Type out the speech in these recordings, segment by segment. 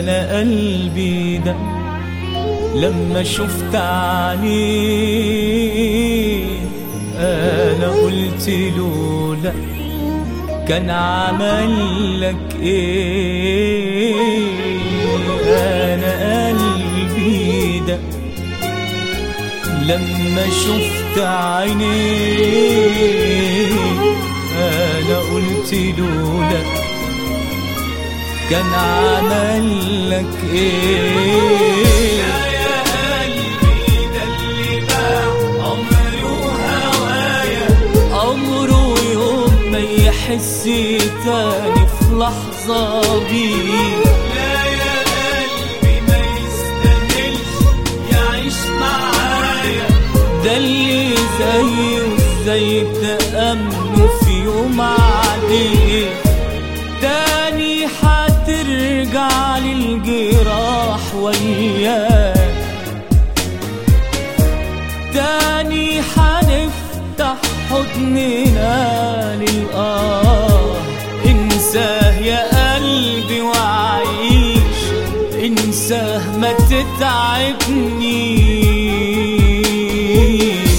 انا قلبي ده لما شفت عينيه انا قلت له لا كان عمل لك ايه انا قلبي ده لما شفت عينيه انا قلت له لا كان عمل لك ايه يا قلبي ده اللي باع عمري وهوايا عمره يوم ما يحس تاني في لحظة بيه لا يا قلبي ما يستاهلش يعيش معايا ده اللي زيه ازاي تأمنوا في يوم عليه تاني هترجع للجراح وياه تاني هنفتح حضننا للآه انساه يا قلبي وعيش انساه ما تتعبنيش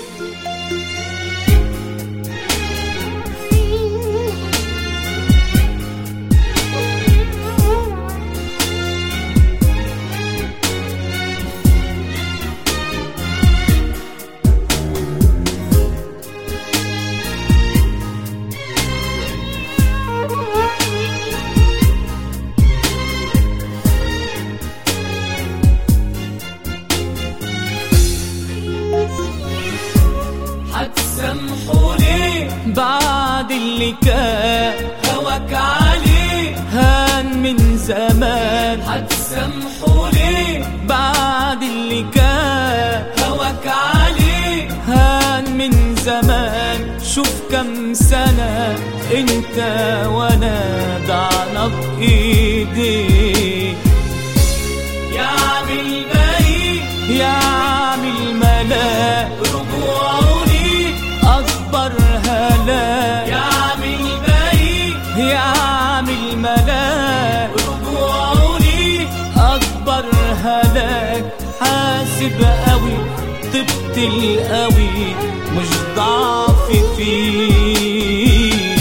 هتسامحوا ليه بعد اللي كان هواك عليه هان من زمان هتسامحوا ليه بعد اللي كان هواك عليه هان من زمان شوف كم سنة انت وانا ضعنا بايديك يعمل باقي يعمل ملاك رجوعه ليه اكبر هلاك يعمل باقي يعمل ملاك رجوعه ليه اكبر هلاك حاسب قوي طبت القوي مش ضعف فيه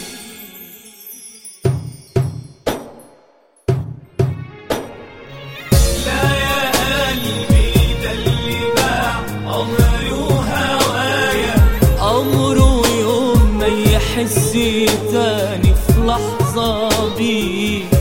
لا يا قلبي ده اللي باع عمري وهوايا عمره يوم ما يحس تاني في لحظة بيه